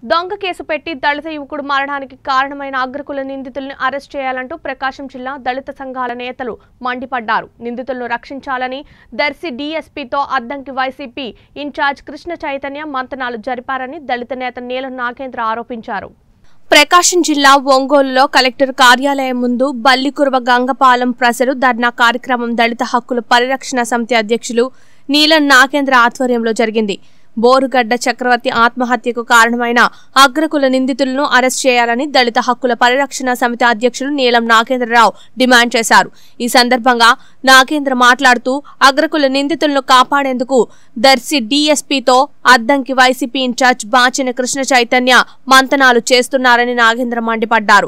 దొంగ కేసు పెట్టి దళిత యువకుడు మరణానికి కారణమైన అగ్రకుల నిందితుల్ని అరెస్ట్ చేయాలంటూ ప్రకాశం జిల్లా దళిత సంఘాల నేతలు మండిపడ్డారు నిందితులను రక్షించాలని దర్శి డీఎస్పీతో అద్దంకి వైసీపీ ఇన్ఛార్జ్ కృష్ణ చైతన్య మంతనాలు జరిపారని దళిత నేత నీలం నాగేంద్ర ఆరోపించారు ప్రకాశం జిల్లా ఒంగోలులో కలెక్టర్ కార్యాలయం ముందు బల్లికురవ గంగపాలెం ప్రజలు ధర్నా కార్యక్రమం దళిత హక్కుల పరిరక్షణ సమితి అధ్యక్షులు నీలం నాగేంద్ర ఆధ్వర్యంలో జరిగింది బోరుగడ్డ చక్రవర్తి ఆత్మహత్యకు కారణమైన అగ్రకుల నిందితులను అరెస్ట్ చేయాలని దళిత హక్కుల పరిరక్షణ సమితి అధ్యక్షులు నీలం నాగేంద్రరావు డిమాండ్ చేశారు ఈ సందర్భంగా నాగేంద్ర మాట్లాడుతూ అగ్రకుల నిందితులను కాపాడేందుకు దర్శి డీఎస్పీతో అద్దంకి వైసీపీ ఇన్ఛార్జ్ బాచిన కృష్ణ చైతన్య మంతనాలు చేస్తున్నారని నాగేంద్ర మండిపడ్డారు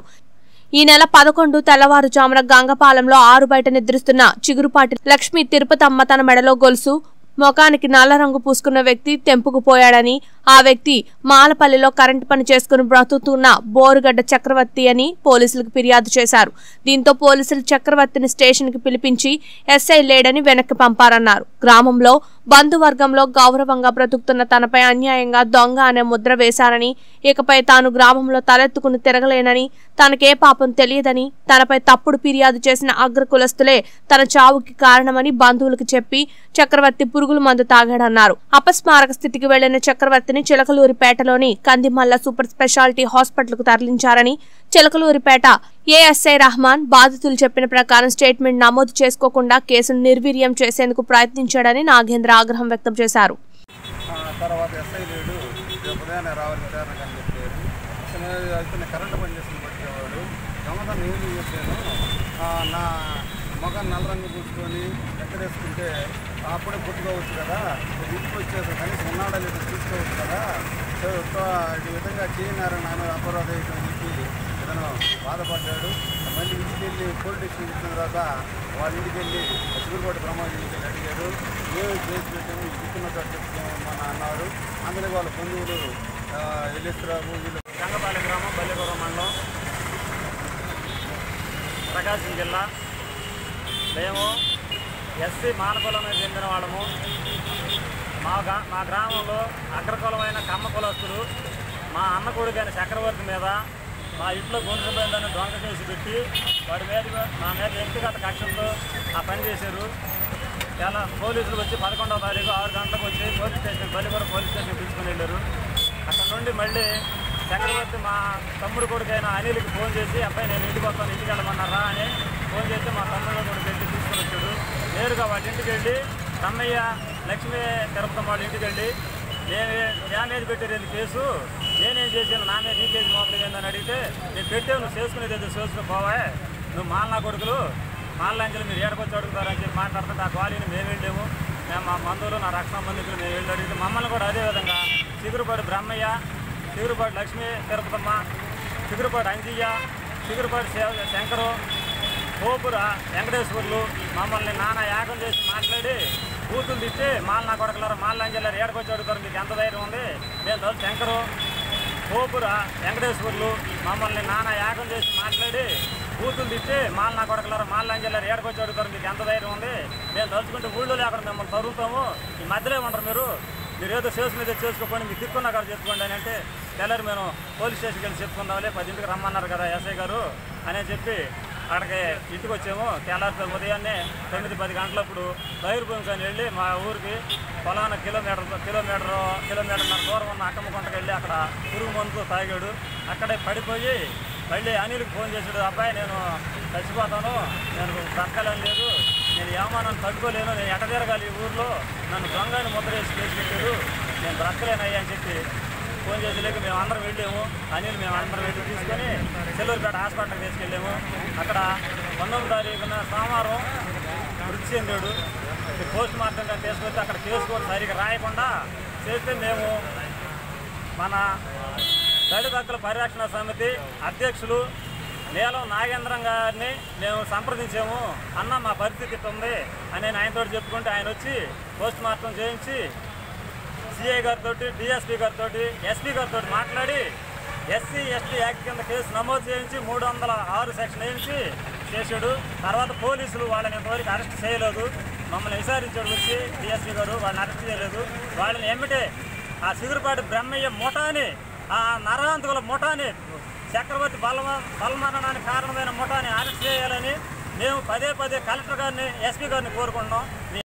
ఈ నెల పదకొండు తెల్లవారుజామున గంగపాలెంలో ఆరు బయట నిద్రిస్తున్న చిగురుపాటి లక్ష్మీ తిరుపతమ్మ తన మెడలో గొలుసు ముఖానికి నల్ల రంగు పూసుకున్న వ్యక్తి తెంపుకుపోయాడని ఆ వ్యక్తి మాలపల్లిలో కరెంటు పని చేసుకుని బ్రతుకుతున్న బోరుగడ్డ చక్రవర్తి అని పోలీసులకు ఫిర్యాదు చేశారు దీంతో పోలీసులు చక్రవర్తిని స్టేషన్కి పిలిపించి ఎస్ఐ లేడని వెనక్కి పంపారన్నారు గ్రామంలో బంధువర్గంలో గౌరవంగా బ్రతుకుతున్న తనపై అన్యాయంగా దొంగ అనే ముద్ర వేశారని ఇకపై తాను గ్రామంలో తలెత్తుకుని తిరగలేనని తనకే పాపం తెలియదని తనపై తప్పుడు ఫిర్యాదు చేసిన అగ్ర కులస్తులే తన చావుకి కారణమని బంధువులకు చెప్పి చక్రవర్తి పురుగుల మందు తాగాడన్నారు అపస్మారక స్థితికి వెళ్లిన చక్రవర్తిని చిలకలూరిపేటలోని కందిమల్ల సూపర్ స్పెషాలిటీ హాస్పిటల్కు తరలించారని చిలకలూరిపేట ఏఎస్ఐ రహమాన్ బాధితులు చెప్పిన ప్రకారం స్టేట్మెంట్ నమోదు చేసుకోకుండా కేసును నిర్వీర్యం చేసేందుకు ప్రయత్నించాడని నాగేంద్ర ఆగ్రహం వ్యక్తం చేశారు ఆ తర్వాత ఎస్ఐ లేడు రేపు ఉదయాన్నే రావాలి విచారణ అని చెప్పారు అసలు అయితే కరెంటు పని చేసుకుని పట్టేవాడు దొంగతనం ఏం చేశాను ఆ, నా మగ నల్ల రంగు పూసుకొని ఎక్కడేసుకుంటే అప్పుడే పుట్టుకోవచ్చు కదా ఇంటికి వచ్చేసి కనీసం ఉన్నాడా లేదో చూసుకోవచ్చు కదా సో సో ఈ విధంగా చేయనారని ఆయన అపరాధం అని చెప్పి ఇతను బాధపడ్డాడు మళ్ళీ ఇంటికి వెళ్ళి పోలీస్ స్టేషన్ ఇచ్చిన తర్వాత వాళ్ళ ఇంటికి వెళ్ళి సూర్యపాటి ప్రమాదం ఇంటికి అడిగారు ఏమి కేసు పెట్టాము ఇస్తున్నట్టు చెప్తామని అన్నారు అందులో వాళ్ళ బంధువులు ఎల్లేశ్వరరావు వీళ్ళు గంగపాలెం గ్రామం బల్లిపురం మండలం ప్రకాశం జిల్లా మేము ఎస్సీ మానకులమే చెందిన వాళ్ళము మా గా మా గ్రామంలో అగ్రకులమైన కమ్మ కులస్తులు మా అన్న కొడుకైన చక్రవర్తి మీద మా ఇంట్లో గుండ్రపోయిందని దొంగ కేసు పెట్టి వాడి మీద మా మీద వ్యక్తిగత కక్షలతో ఆ పని చేశారు చాలా పోలీసులు వచ్చి పదకొండవ తారీఖు ఆరు గంటలకు వచ్చి police station Ballipuram police station తీసుకుని వెళ్ళారు అక్కడ నుండి మళ్ళీ చక్రవర్తి మా తమ్ముడు కొడుకైన అనిల్కి ఫోన్ చేసి అబ్బాయి నేను ఇంటికి వస్తాను ఇంటికి వెళ్ళమన్నారా అని ఫోన్ చేసి మా తమ్ముడు కొడుకు వెళ్ళి తీసుకొని వచ్చాడు నేరుగా వాళ్ళ ఇంటికి వెళ్ళి తమ్మయ్య లక్ష్మీ తిరుపతి వాళ్ళ ఇంటికి వెళ్ళి నేను డ్యామేజ్ పెట్టేది కేసు నేనేం చేశాను నా మీద ఈ కేసు మోపలేదని అడిగితే నేను పెట్టావు నువ్వు చేసుకునేది ఏదో చేసుకుని పోవా నువ్వు మాలనా కొడుకులు మాలంజలు మీరు ఏడకొచ్చి అడుగుతారని చెప్పి మాట్లాడుతుంటే ఆ క్వాలీని మేము వెళ్ళాము మేము మా బంధువులు నా రక్షణ బంధువులు మేము వెళ్ళి అడిగితే మమ్మల్ని కూడా అదే విధంగా చిగురుపాటి బ్రహ్మయ్య చిగురుపాటి లక్ష్మీ తిరుపతమ్మ చిగురుపాటి అంజయ్య చిగురుపాటి శే- శంకరు గోపుర వెంకటేశ్వర్లు మమ్మల్ని నానా యాగం చేసి మాట్లాడి బూతులు తిట్టి మాల నా కొడకలారు మాల అంజలారు ఏడకొచ్చి అడుగుతారు మీకు ఎంత ధైర్యం ఉంది నేను తోలు శంకరు గోపుర వెంకటేశ్వర్లు మమ్మల్ని నానా యాగం చేసి మాట్లాడి బూతులు తిట్టి మాల నా కొడకలారు మాల అంజలారు ఏడకొచ్చి అడుగుతారు మీకు ఎంత ధైర్యం ఉంది నేను తలుచుకుంటే ఊళ్ళో లేకుండా మిమ్మల్ని తరుగుతాము ఈ మధ్యలో ఉండరు మీరు మీరు ఏదో సేల్స్ మీద చేసుకోండి మీకు తిక్కున్న కాడ చెప్పుకోండి అని అంటే తెల్లరు మేము పోలీస్ స్టేషన్కి వెళ్ళి చెప్పుకుందాంలే పదింటికి రమ్మన్నారు కదా ఎస్ఐ గారు అని చెప్పి అక్కడికి ఇంటికి వచ్చాము తెల్లారి ఉదయాన్నే తొమ్మిది పది గంటలప్పుడు బైరుభూమికని వెళ్ళి మా ఊరికి పొలాన కిలోమీటర్ కిలోమీటర్ కిలోమీటర్న్నర దూరం ఉన్న అక్కమ్మ కొంటకి వెళ్ళి అక్కడ పురుగు మందు తాగాడు అక్కడే పడిపోయి మళ్ళీ అనిల్కి ఫోన్ చేసాడు అబ్బాయి నేను చచ్చిపోతాను నేను బ్రతకాలని లేదు నేను ఏమానని తట్టుకోలేను నేను ఎట తిరగాలి ఈ ఊర్లో నన్ను దొంగని ముద్ర వేసి కేసు పెట్టారు నేను బ్రతకలేనయ్యా అని చెప్పి ఫోన్ చేసేలేక మేము అందరం వెళ్ళాము అనిల్ మేము అందరం వెళ్ళి తీసుకొని చెల్లూరుపేట హాస్పిటల్కి తీసుకెళ్ళాము అక్కడ పంతొమ్మిది తారీఖున సోమవారం మృతి చెందాడు పోస్ట్ మార్టంగా తీసుకొస్తే అక్కడ కేసు కూడా సరిగా రాయకుండా చేస్తే మేము మన దళిత హక్కుల పరిరక్షణ సమితి అధ్యక్షులు నీలం నాగేంద్రం గారిని మేము సంప్రదించాము అన్న మా పరిస్థితి ఇట్లా ఉంది అని నేను ఆయనతో చెప్పుకుంటే ఆయన వచ్చి పోస్ట్ మార్టం చేయించి సిఐ గారితో డిఎస్పీ గారితో ఎస్పీ గారితో మాట్లాడి ఎస్సీ ఎస్టీ యాక్ట్ కింద కేసు నమోదు చేయించి మూడు వందల ఆరు సెక్షన్ వేయించి చేశాడు తర్వాత పోలీసులు వాళ్ళని ఇంతవరకు అరెస్ట్ చేయలేదు మమ్మల్ని విచారించాడు వచ్చి డిఎస్పీ గారు వాళ్ళని అరెస్ట్ చేయలేదు వాళ్ళని ఎమ్మటే ఆ సిగురుపాటి బ్రహ్మయ్య ముఠాని ఆ నరహంతకుల ముఠాని చక్రవర్తి బలమ బలమరణానికి కారణమైన ముఠాని అరెస్ట్ చేయాలని మేము పదే పదే కలెక్టర్ గారిని ఎస్పీ గారిని కోరుకుంటున్నాం